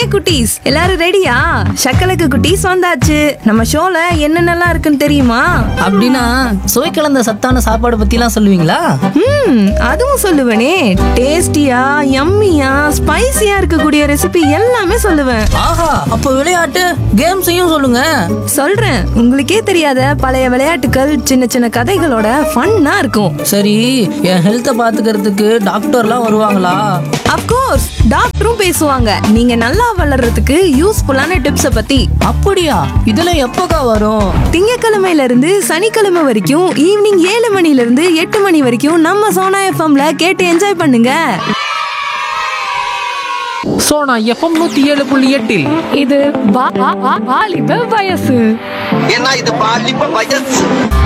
குட்டீஸ் எல்லாரும் ரெடியா சக்கலக்கு குட்டீஸ் வந்தாச்சு நம்ம ஷோல என்னென்னலாம் இருக்குன்னு தெரியுமா அப்படின்னா சுவை கலந்த சத்தான சாப்பாடு பத்திலாம் சொல்லுவீங்களா ம் அதுவும் சொல்லுவேனே டேஸ்டியா யம்மியா ஸ்பைசியா இருக்கக்கூடிய ரெசிபி எல்லாமே சொல்லுவேன் ஆஹா அப்ப விளையாட்டு கேம்ஸையும் சொல்லுங்க சொல்றேன் உங்களுக்கே தெரியாத பழைய விளையாட்டுகள் சின்ன சின்ன கதைகளோட ஃபன்னா இருக்கும் சரி என் ஹெல்த்தை பாத்துக்கிறதுக்கு டாக்டர்லாம் வருவாங்களா அப்கோர்ஸ் டாக்டரும் பேசுவாங்க நீங்க நல்லா வளர்றதுக்கு யூஸ்ஃபுல்லான டிப்ஸ பத்தி அப்படியா இதெல்லாம் எப்போக்கா வரும் திங்கக்கிழமையில இருந்து சனிக்கிழமை வரைக்கும் ஈவினிங் ஏழு மணில இருந்து எட்டு மணி வரைக்கும் நம்ம சோனா எஃப்எம்ல கேட்டு என்ஜாய் பண்ணுங்க சோனா எஃப்எம் நூத்தி ஏழு புள்ளி எட்டில் இது வா- வா- வா- வாலிப வயசு ஏன்னா இது பாலிப்ப வயசு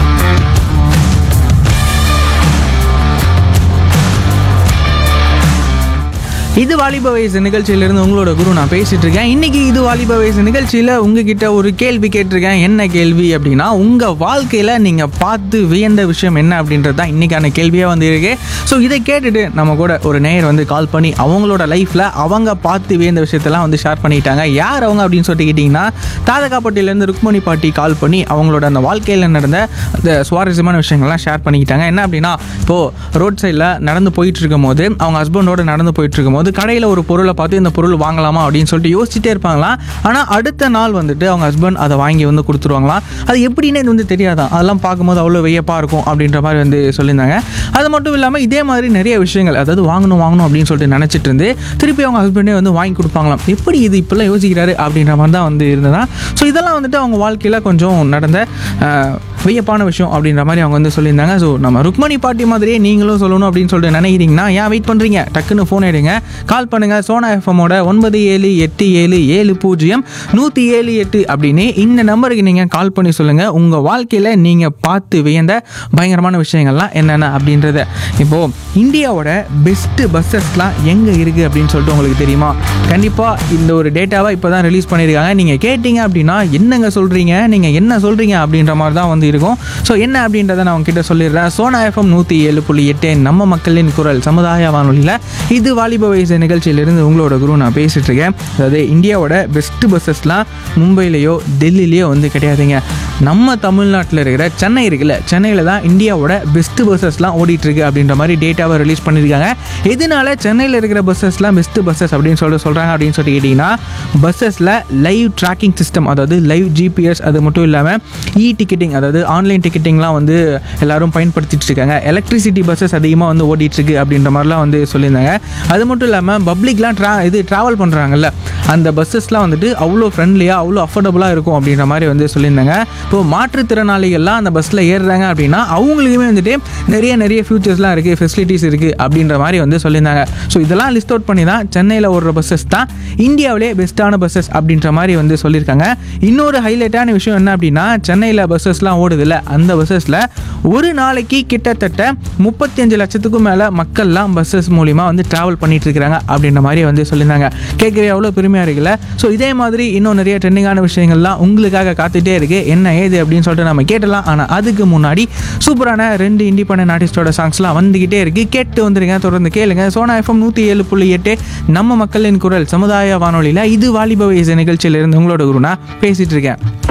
இது வாலிப வயசு நிகழ்ச்சியிலிருந்து உங்களோட குரு நான் பேசிட்டு இருக்கேன் இன்னைக்கு இது வாலிப வயசு நிகழ்ச்சியில் உங்ககிட்ட ஒரு கேள்வி கேட்டிருக்கேன் என்ன கேள்வி அப்படின்னா உங்கள் வாழ்க்கையில் நீங்கள் பார்த்து வியந்த விஷயம் என்ன அப்படின்றது தான் இன்னைக்கான கேள்வியாக வந்து இருக்கு ஸோ இதை கேட்டுட்டு நம்ம கூட ஒரு நேயர் வந்து கால் பண்ணி அவங்களோட லைஃப்பில் அவங்க பார்த்து வியந்த விஷயத்தெல்லாம் வந்து ஷேர் பண்ணிட்டாங்க யார் அவங்க அப்படின்னு சொல்லிட்டு கேட்டிங்கன்னா தாதகாப்பட்டியிலேருந்து ருக்மணி பாட்டி கால் பண்ணி அவங்களோட அந்த வாழ்க்கையில் நடந்த அந்த சுவாரஸ்யமான விஷயங்கள்லாம் ஷேர் பண்ணிக்கிட்டாங்க என்ன அப்படின்னா இப்போது ரோட் சைடில் நடந்து போயிட்டு இருக்கும் போது அவங்க ஹஸ்பண்டோட நடந்து போயிட்டு இருக்கும் போது கடையில் ஒரு பொருளை பார்த்து இந்த பொருள் வாங்கலாமா அப்படின்னு சொல்லிட்டு யோசிச்சுட்டே இருப்பாங்களாம் ஆனால் அடுத்த நாள் வந்துட்டு அவங்க ஹஸ்பண்ட் அதை வாங்கி வந்து கொடுத்துருவாங்களாம் அது எப்படின்னு இது வந்து தெரியாதான் அதெல்லாம் பார்க்கும்போது அவ்வளோ வியப்பாக இருக்கும் அப்படின்ற மாதிரி வந்து சொல்லியிருந்தாங்க அது மட்டும் இல்லாமல் இதே மாதிரி நிறைய விஷயங்கள் அதாவது வாங்கணும் வாங்கணும் அப்படின்னு சொல்லிட்டு நினச்சிட்டு இருந்து திருப்பி அவங்க ஹஸ்பண்டே வந்து வாங்கி கொடுப்பாங்களாம் எப்படி இது இப்படிலாம் யோசிக்கிறாரு அப்படின்ற மாதிரி தான் வந்து இருந்ததா ஸோ இதெல்லாம் வந்துட்டு அவங்க வாழ்க்கையில் கொஞ்சம் நடந்த ஆஹ், வியப்பான விஷயம் அப்படின்ற மாதிரி அவங்க வந்து சொல்லியிருந்தாங்க ஸோ நம்ம ருக்மணி பாட்டி மாதிரியே நீங்களும் சொல்லணும் அப்படின்னு சொல்லிட்டு நினைக்கிறீங்கன்னா ஏன் வெயிட் பண்ணுறீங்க டக்குன்னு ஃபோன் எடுங்க கால் பண்ணுங்கள் சோனா எஃப்எம்மோட ஒன்பது ஏழு எட்டு ஏழு ஏழு பூஜ்ஜியம் நூற்றி ஏழு எட்டு அப்படின்னு இந்த நம்பருக்கு நீங்கள் கால் பண்ணி சொல்லுங்கள் உங்கள் வாழ்க்கையில் நீங்கள் பார்த்து வியந்த பயங்கரமான விஷயங்கள்லாம் என்னென்ன அப்படின்றத இப்போது இந்தியாவோட பெஸ்ட்டு பஸ்ஸஸ்லாம் எங்கே இருக்குது அப்படின்னு சொல்லிட்டு உங்களுக்கு தெரியுமா கண்டிப்பாக இந்த ஒரு டேட்டாவை இப்போ தான் ரிலீஸ் பண்ணியிருக்காங்க நீங்கள் கேட்டிங்க அப்படின்னா என்னங்க சொல்கிறீங்க நீங்கள் என்ன சொல்கிறீங்க அப்படின்ற மாதிரி தான் வந்து இருக்கும் ஸோ என்ன அப்படின்றத நான் உங்ககிட்ட சொல்லிடுறேன் சோனா எஃப்எம் நூற்றி ஏழு புள்ளி எட்டு நம்ம மக்களின் குரல் சமுதாய வானொலியில் இது வாலிப வயசு நிகழ்ச்சியிலிருந்து உங்களோட குரு நான் பேசிகிட்டு இருக்கேன் அதாவது இந்தியாவோட பெஸ்ட்டு பஸ்ஸஸ்லாம் மும்பையிலையோ டெல்லிலேயோ வந்து கிடையாதுங்க நம்ம தமிழ்நாட்டில் இருக்கிற சென்னை இருக்குல்ல சென்னையில் தான் இந்தியாவோட பெஸ்ட்டு பஸ்ஸஸ்லாம் ஓடிட்டுருக்கு அப்படின்ற மாதிரி டேட்டாவை ரிலீஸ் பண்ணியிருக்காங்க எதனால சென்னையில் இருக்கிற பஸ்ஸஸ்லாம் பெஸ்ட்டு பஸ்ஸஸ் அப்படின்னு சொல்லிட்டு சொல்கிறாங்க அப்படின்னு சொல்லி கேட்டிங்கன்னா பஸ்ஸஸில் லைவ் ட்ராக்கிங் சிஸ்டம் அதாவது லைவ் ஜிபிஎஸ் அது மட்டும் இல்லாமல் இ டிக்கெட்டிங் அதாவது ஆன்லைன் டிக்கெட்டிங்லாம் வந்து எல்லாரும் பயன்படுத்திட்டு இருக்காங்க எலக்ட்ரிசிட்டி பஸ்ஸஸ் அதிகமாக வந்து ஓடிட்டுருக்கு அப்படின்ற மாதிரிலாம் வந்து சொல்லியிருந்தாங்க அது மட்டும் இல்லாமல் பப்ளிக்லாம் ட்ரா இது ட்ராவல் பண்ணுறாங்கல்ல அந்த பஸ்ஸஸ்லாம் வந்துட்டு அவ்வளோ ஃப்ரெண்ட்லியாக அவ்வளோ அஃபோர்டபுளாக இருக்கும் அப்படின்ற மாதிரி வந்து சொல்லியிருந்தாங்க இப்போ மாற்றுத்திறனாளிகள்லாம் அந்த பஸ்ஸில் ஏறுறாங்க அப்படின்னா அவங்களுக்குமே வந்துட்டு நிறைய நிறைய ஃபியூச்சர்ஸ்லாம் இருக்குது ஃபெசிலிட்டிஸ் இருக்குது அப்படின்ற மாதிரி வந்து சொல்லியிருந்தாங்க ஸோ இதெல்லாம் லிஸ்ட் அவுட் பண்ணி தான் சென்னையில் ஓடுற பஸ்ஸஸ் தான் இந்தியாவிலே பெஸ்ட்டான பஸ்ஸஸ் அப்படின்ற மாதிரி வந்து சொல்லியிருக்காங்க இன்னொரு ஹைலைட்டான விஷயம் என்ன அப்படின்னா சென்னையில் பஸ்ஸஸ்லாம் ஓடுதில்ல அந்த பஸ்ஸஸில் ஒரு நாளைக்கு கிட்டத்தட்ட முப்பத்தஞ்சு லட்சத்துக்கும் மேலே மக்கள்லாம் பஸ்ஸஸ் மூலிமா வந்து ட்ராவல் பண்ணிட்டு இருக்கிறாங்க அப்படின்ற மாதிரி வந்து சொல்லியிருந்தாங்க கேட்கவே அவ்வளோ பெருமையாக இருக்குல்ல ஸோ இதே மாதிரி இன்னும் நிறைய ட்ரெண்டிங்கான விஷயங்கள்லாம் உங்களுக்காக காத்துட்டே இருக்கு என்ன ஏது அப்படின்னு சொல்லிட்டு நம்ம கேட்டலாம் ஆனால் அதுக்கு முன்னாடி சூப்பரான ரெண்டு இண்டிபெண்டன்ட் ஆர்டிஸ்டோட சாங்ஸ்லாம் வந்துகிட்டே இருக்கு கேட்டு வந்துருங்க தொடர்ந்து கேளுங்க சோனா எஃப்எம் நூற்றி ஏழு புள்ளி எட்டு நம்ம மக்களின் குரல் சமுதாய வானொலியில் இது வாலிப வயசு நிகழ்ச்சியிலிருந்து உங்களோட குருனா பேசிட்டு இருக்கேன்